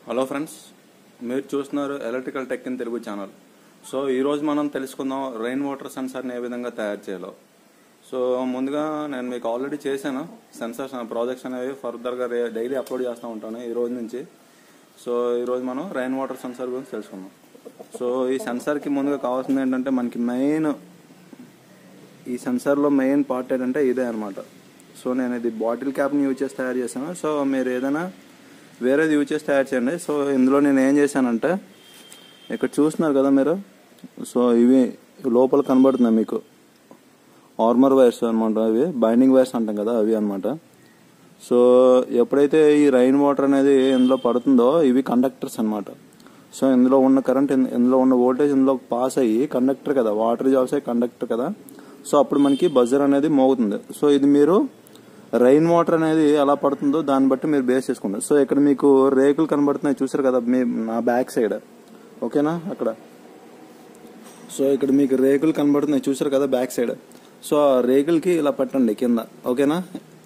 hello friends మీరు చూస్తున్నారు electrical tech in Telugu channel so ఈరోజు మనం తెలుసుకుందాం రెయిన్ వాటర్ సెన్సార్ని ఏ విధంగా తయారు చేయాలో సో ముందుగా నేను మీకు ఆల్రెడీ చేశాను సెన్సార్స్ ప్రాజెక్ట్స్ అనేవి ఫర్దర్గా డైలీ అప్లోడ్ చేస్తూ ఉంటాను ఈ రోజు నుంచి సో ఈరోజు మనం రెయిన్ వాటర్ సెన్సార్ గురించి తెలుసుకుందాం సో ఈ సెన్సార్కి ముందుగా కావాల్సింది ఏంటంటే మనకి మెయిన్ ఈ సెన్సార్లో మెయిన్ పార్ట్ ఏంటంటే ఇదే అనమాట సో నేను ఇది బాటిల్ క్యాప్ని యూజ్ చేసి తయారు చేశాను సో మీరు ఏదైనా వేరేది యూజ్ చేసి తయారు చేయండి సో ఇందులో నేను ఏం చేశానంటే ఇక్కడ చూస్తున్నారు కదా మీరు సో ఇవి లోపల కనబడుతున్నాయి మీకు ఆర్మర్ వైర్స్ అనమాట అవి బైండింగ్ వైర్స్ అంటాం కదా అవి అనమాట సో ఎప్పుడైతే ఈ రైన్ వాటర్ అనేది ఇందులో పడుతుందో ఇవి కండక్టర్స్ అనమాట సో ఇందులో ఉన్న కరెంట్ ఇందులో ఉన్న వోల్టేజ్ ఇందులో పాస్ అయ్యి కండక్టర్ కదా వాటర్ జాబ్స్ అయ్యి కండక్టర్ కదా సో అప్పుడు మనకి బజర్ అనేది మోగుతుంది సో ఇది మీరు రైన్ వాటర్ అనేది ఎలా పడుతుందో దాన్ని బట్టి మీరు బేస్ చేసుకుంటారు సో ఇక్కడ మీకు రేకులు కనబడుతున్నాయి చూసారు కదా మీ నా బ్యాక్ సైడ్ ఓకేనా అక్కడ సో ఇక్కడ మీకు రేకులు కనబడుతున్నాయి చూసారు కదా బ్యాక్ సైడ్ సో ఆ రేకులకి ఇలా పెట్టండి కింద ఓకేనా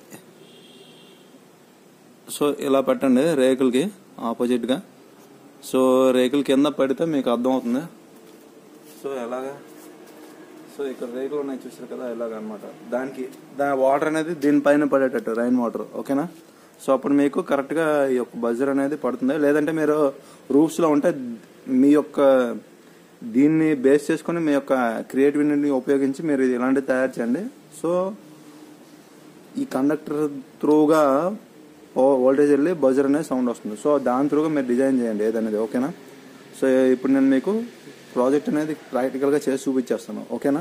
సో ఇలా పెట్టండి రేకులకి ఆపోజిట్గా సో రేకుల కింద పెడితే మీకు అర్థమవుతుంది సో ఎలాగా సో ఇక్కడ రేకులు ఉన్నాయి చూసారు కదా ఇలాగ అనమాట దానికి దాని వాటర్ అనేది దీనిపైన పడేటట్టు రైన్ వాటర్ ఓకేనా సో అప్పుడు మీకు కరెక్ట్గా ఈ యొక్క బజర్ అనేది పడుతుంది లేదంటే మీరు రూఫ్స్లో ఉంటే మీ యొక్క దీన్ని బేస్ చేసుకొని మీ యొక్క క్రియేటివిటీని ఉపయోగించి మీరు ఇది ఇలాంటివి తయారు చేయండి సో ఈ కండక్టర్ త్రూగా వోల్టేజ్ వెళ్ళి బజర్ అనేది సౌండ్ వస్తుంది సో దాని త్రూగా మీరు డిజైన్ చేయండి ఏదనేది ఓకేనా సో ఇప్పుడు నేను మీకు ప్రాజెక్ట్ అనేది ప్రాక్టికల్గా చేసి చూపించేస్తాను ఓకేనా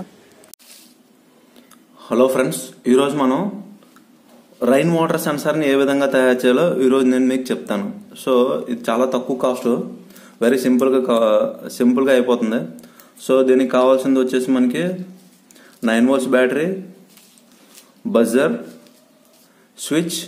హలో ఫ్రెండ్స్ ఈరోజు మనం రైన్ వాటర్ సెన్సార్ని ఏ విధంగా తయారు చేయాలో ఈరోజు నేను మీకు చెప్తాను సో ఇది చాలా తక్కువ కాస్ట్ వెరీ సింపుల్గా సింపుల్గా అయిపోతుంది సో దీనికి కావాల్సింది వచ్చేసి మనకి nine volts battery buzzer switch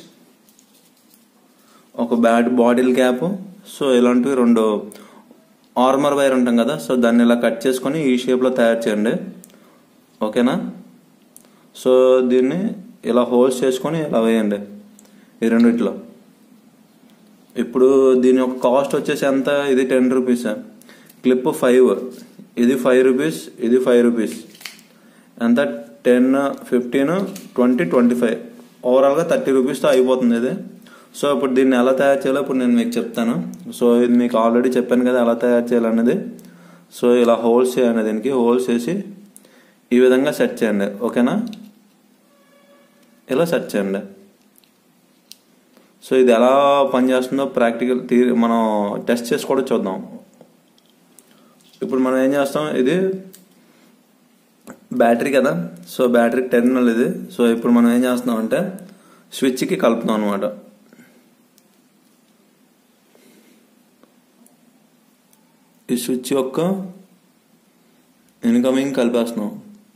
ఒక బ్యాట్ బాటిల్ క్యాప్ సో ఇలాంటివి రెండు ఆర్మర్ వైర్ ఉంటాం కదా సో దాన్ని ఇలా కట్ చేసుకొని ఈ షేప్లో తయారు చేయండి ఓకేనా సో దీన్ని ఇలా హోల్స్ చేసుకొని ఇలా వేయండి ఈ రెండిట్లో ఇప్పుడు దీని యొక్క కాస్ట్ వచ్చేసి ఎంత ఇది టెన్ రూపీస్ క్లిప్ ఫైవ్ ఇది ఫైవ్ రూపీస్ ఇది ఫైవ్ రూపీస్ ఎంత ten fifteen twenty twenty five ఓవరాల్గా థర్టీ రూపీస్తో అయిపోతుంది ఇది సో ఇప్పుడు దీన్ని ఎలా తయారు చేయాలో ఇప్పుడు నేను మీకు చెప్తాను సో ఇది మీకు ఆల్రెడీ చెప్పాను కదా ఎలా తయారు చేయాలనేది సో ఇలా హోల్స్ చేయండి దీనికి హోల్స్ చేసి ఈ విధంగా సెట్ చేయండి ఓకేనా ఇలా సెట్ చేయండి సో ఇది ఎలా పనిచేస్తుందో ప్రాక్టికల్ తీ మనం టెస్ట్ చేసి కూడా చూద్దాం ఇప్పుడు మనం ఏం చేస్తాం ఇది బ్యాటరీ కదా సో బ్యాటరీ టెర్మినల్ ఇది సో ఇప్పుడు మనం ఏం చేస్తున్నాం అంటే స్విచ్కి కలుపుతాం అనమాట ఈ స్విచ్ యొక్క ఇన్కమింగ్ కలిపేస్తున్నాం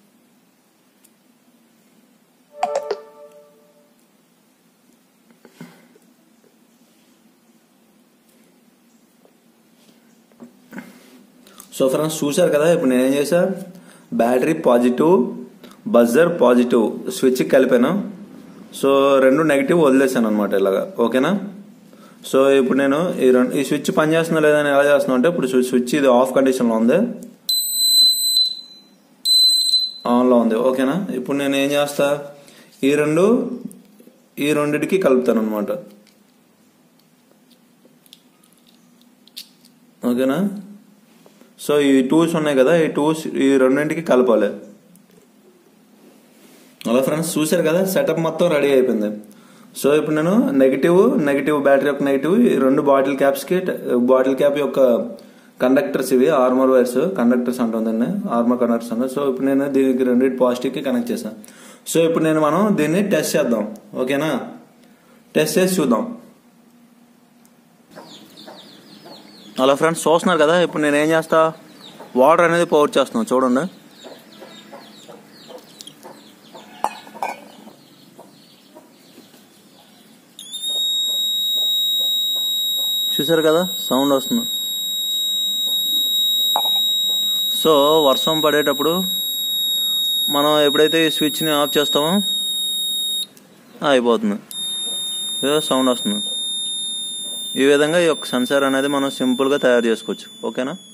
సో ఫ్రెండ్స్ చూశారు కదా ఇప్పుడు నేను ఏం చేశా battery positive buzzer positive switch కలిపాను సో రెండు నెగిటివ్ వదిలేసాను అనమాట ఇలాగా ఓకేనా సో ఇప్పుడు నేను ఈ రెండు ఈ స్విచ్ పనిచేస్తుందా లేదని ఎలా చేస్తున్నా అంటే ఇప్పుడు స్విచ్ ఇది ఆఫ్ కండిషన్లో ఉంది ఆన్లో ఉంది ఓకేనా ఇప్పుడు నేను ఏం చేస్తా ఈ రెండు ఈ రెండిటికి కలుపుతాను అనమాట ఓకేనా సో ఈ టూస్ ఉన్నాయి కదా ఈ టూస్ ఈ రెండింటికి కలపాలి అలా ఫ్రెండ్స్ చూశారు కదా సెటప్ మొత్తం రెడీ అయిపోయింది సో ఇప్పుడు నేను నెగిటివ్ నెగిటివ్ బ్యాటరీ యొక్క నెగిటివ్ ఈ రెండు బాటిల్ క్యాప్స్కి బాటిల్ క్యాప్ యొక్క కండక్టర్స్ ఇవి ఆర్మర్ వైర్స్ కండక్టర్స్ అంటుందండి ఆర్మర్ కండక్టర్స్ అంటే సో ఇప్పుడు నేను దీనికి రెండింటి పాజిటివ్కి కనెక్ట్ చేశాను సో ఇప్పుడు నేను మనం దీన్ని టెస్ట్ చేద్దాం ఓకేనా టెస్ట్ చేసి చూద్దాం అలా ఫ్రెండ్స్ చూస్తున్నారు కదా ఇప్పుడు నేను ఏం చేస్తా వాటర్ అనేది పవర్ చేస్తున్నాను చూడండి చూసారు కదా సౌండ్ వస్తుంది సో వర్షం పడేటప్పుడు మనం ఎప్పుడైతే ఈ స్విచ్ని ఆఫ్ చేస్తామో అయిపోతుంది ఏదో సౌండ్ వస్తుంది ఈ విధంగా ఈ యొక్క సెన్సార్ అనేది మనం సింపుల్గా తయారు చేసుకోవచ్చు ఓకేనా